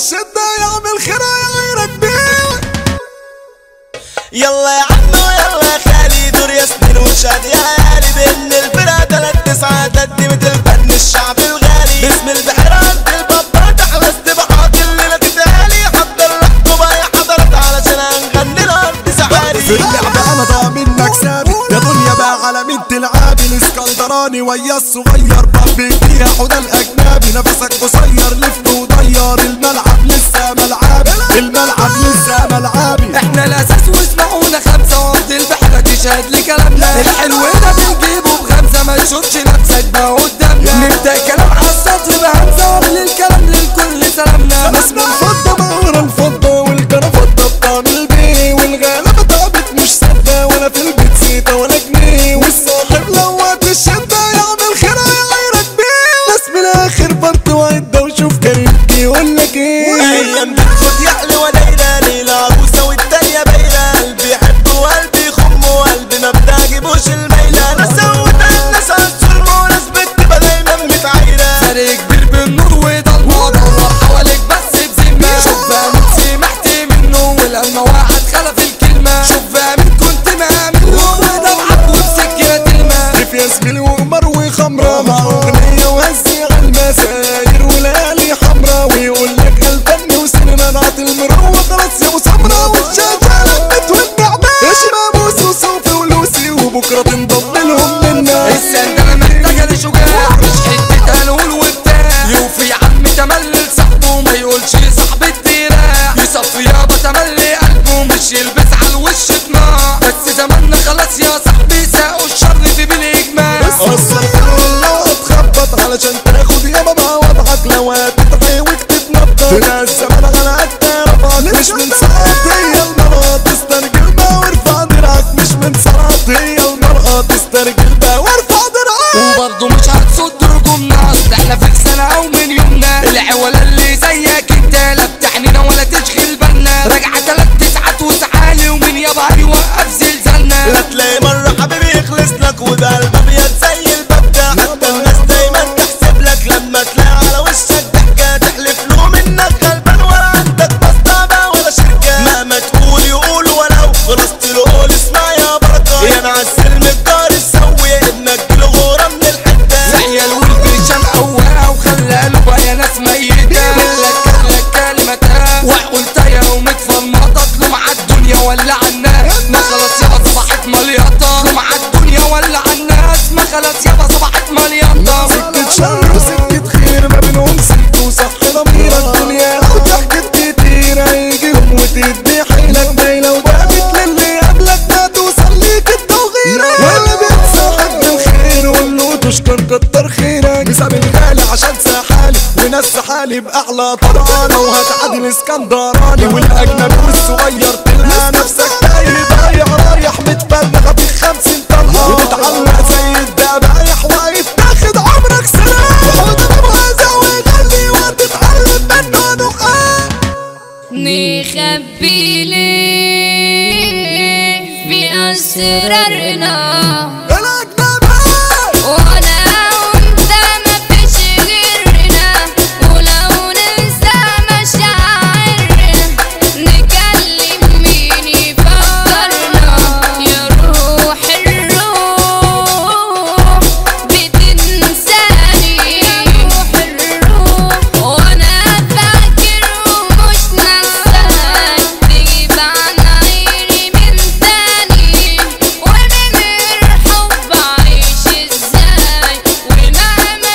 الشدة يعمل خيرها غيرك بيه يلا يا عمو يلا يا خالي دور ياسمين وشاد يا عالي بان الفرقة تلات تسعات قدمت الفن الشعب الغالي باسم البحر عند البابا تحرس تبعات الليلة تتهالي حضر لحظة بقى يا حضرت علشان هنغني الارض سحاري في اللعبة انا ضامن مكسبي يا دنيا بقى على مين تلعبي الاسكندراني ويا الصغير بابي فيها حدا الاجنبي نفسك قصير لف ودير الملعب لسه ملعبي الملعب لسه ملعبي احنا الاساس واسمعونا خمسة وارض البحر تشهد لكلامنا الحلو ده بنجيبه بخمسة ما تشوفش نفسك بقى قدامنا نبدأ كلام على السطر بهمسة وقبل الكلام للكل سلامنا ناس من الفضة مهر الفضة والجرافطة بتعمل بيه والغلابة تعبت مش سدة ولا في البيت زيتة ولا جنيه والصاحب لو وقت الشدة يعمل خيرها غيرك بيه ناس من الآخر برضه وعدة وشوف كريمك يقولك ايه ايام بتفوت يحلى وليلة ليلة عروسة والتانية بايلة قلبي يحب وقلبي يخم وقلبي ما بتعجبوش الميلة ناس سوتها الناس عالظلم وناس بتبقى دايما متعايرة فرق كبير بالنور وضلمة دور حواليك بس بذمة شوف بقى مين سمحت منه ولما وقعت خلف الكلمة شوف بقى مين كنت مأمن له ودمعك وبسكينة الماء كيف يا زميلي وقمر وخمرة مع أغنية وهزي على المساير وليالي حمرا ويقول لك الفن وسنين نعت المروة خلاص يا مسمرة والشاشة لمت والنعمة ايش ماموس وصوفي ولوسي وبكرة تنضم لهم منا السندانة محتاجة لشجاع مش حتة هنقول وبتاع يوفي يا عم تملل صاحبه ما يقولش صاحب الدراع يصفي يابا تملي قلبه مش يلبس على الوش طماع بس زماننا خلاص يا صاحبي ساقوا الشر في بالاجماع أصل لو هتخبط علشان تاخد يابا مع وضعك لو هتتعوج تتنطط تلاقي الزمان على قد رفعك مش من ساعات هي المرأة تسترجل بقى وارفع دراعك مش من ساعات هي المرأة تسترجل بقى وارفع دراعك وبرضه مش هتصد رجومنا اصل احنا في سنة او من يومنا العوالة اللي زيك انت لا بتعنينا ولا تشغل بالنا راجعة تلات تسعات وسعالي ومين يابا هيوقف زلزالنا لا تلاقي مرة حبيبي يخلص لك وده الابيض زي الباب ده حتى الناس دايما تحسب لك لما تلاقي على وشك ضحكة تحلف له منك غلبان ولا عندك مصطبة ولا شركة مهما تقول يقول ولو خلصت له قول اسمع يا بركة يا نعسل مقدار السوي ابنك له غورة من الحتة زي الولد شام قواها وخلى قلبها يا ناس ميتة لك لك كلمتها وقلت يا ومتفرمطة تلوم على الدنيا ولا على الناس ما خلاص يابا صبحت مليطة تلوم على الدنيا ولا على الناس ما خلاص يابا صبحت مليطة سكة شر وسكة خير ما بينهم سلك وصح ضمير الدنيا وضحكت كتير هيجيهم وتدي حيلك مايلة وجابت للي قبلك ما توصل ليك التوغيرة ولا بتصاحب بالخير قول له تشكر كتر خيرك بسبب الغالي عشان سحالي وناس سحالي بأحلى طرانة وهتعادل اسكندراني والأجنبي والصغير تلقى نفسك تايه ضايع رايح متفرغة في خمسين طلقة وتتعلق زي الدبايح واقف تاخد عمرك سلام وحط مغازة ويغلي وتتعلم منه نقاط نخبي ليه في أسرارنا الأجنبي وانا وانت مفيش غيرنا ولو ننسى مشاعرنا نكلم مين يفكرنا يا روح الروح بتنساني يا روح الروح وانا فاكر ومش نساك تجيب عن عيني من تاني ومن الحب عايش ازاي ومهما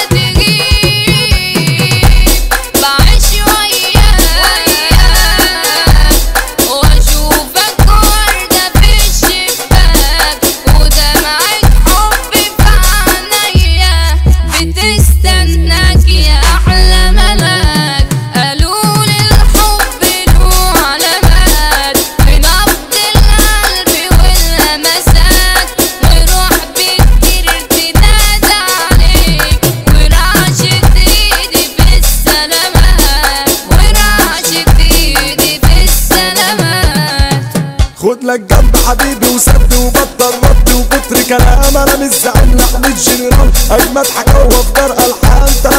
تجيب بعيش وياك واشوفك وردة في الشباك ودمعة حب في عينيا بتستناك يا احلى ملاك قالوا لي الحب له علامات في نبض القلب والهمسات وروح بكتير تنادى عليك ورعشة ايدي في السلامات ورعشة ايدي في السلامات خد لك جنب حبيبي وسد وبطل رد وكتر كلام انا مش زعيم لحم الجنرال اجمد حكاوة في دار الحان تلات تسعات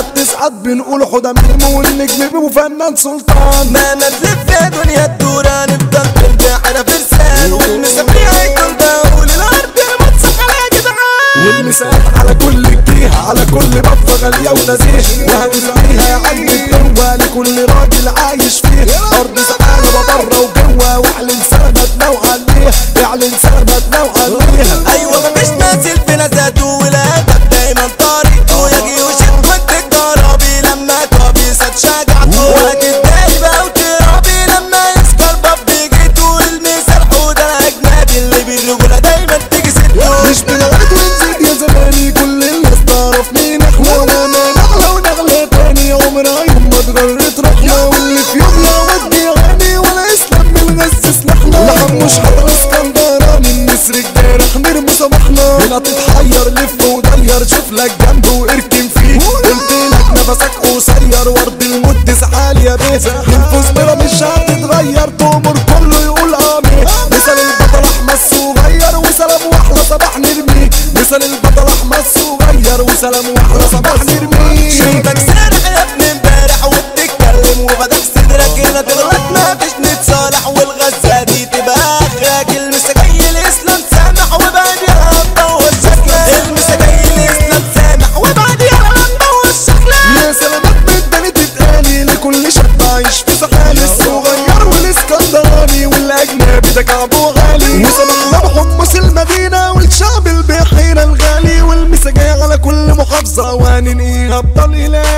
ساعات بنقول حدا ميم والنجم بيبو فنان سلطان ما نتلف يا دنيا الدورة نفضل بالبحر فرسان والمسافرين هيكون بقول الأرض المتصح على جدعان والمساحات على كل جهة على كل بفة غالية ونزيه وهنرميها يا عم الجوة لكل راجل عايش فيه أرض زعانة بره وجوه واعلن سلامتنا وعليها اعلن سلامتنا وعليها أيوة مفيش نازل في نزاته والهدف دايما طريقه يا جيوش اتمد الجرابي لما كابيسة شجعته وهتتضايق بقى وترابي لما يسكر باب جيته المثال حوده الأجنبي اللي بالرجولة دايما تيجي سته مش بنعد ونزيد يا زماني كل الناس تعرف مين احنا وانا نغلى ونغلى تاني عمرها يوم ما اتغرت روحنا واللي في يوم لا ودي عيني ولا اسلام من غز سلاحنا لحم مش حضر اسكندراني النسر الجارح نرمي صباحنا هنا تتحير لف ودير شوف لك جنب واركن فيه قلت لك نفسك قصير ورد المد زعال يا بيه الفوز بلا مش هتتغير تؤمر كله يقول امين مثل البطل احمد صغير وسلام واحلى صباح نرميه مثل البطل احمد صغير وسلام واحلى صباح نرميه شفتك سارح يا ابن امبارح وبتتكلم وفتح صدرك هنا تغلط مفيش نتصالح والغزة دي تبقى اخرك المسا جاي الاسلام سامح وبعد يا مبوظ شكلك المسا جاي الاسلام سامح وبعد يا مبوظ شكلك يا سلامات بدني تتقالي لكل شاب عايش في سحالي الصغير والاسكندراني والاجنبي ده كعبه غالي وسمحنا بحمص المدينه والشعب البحيره الغالي والمسا جاي على كل محافظه وهننقيها ابطال الهي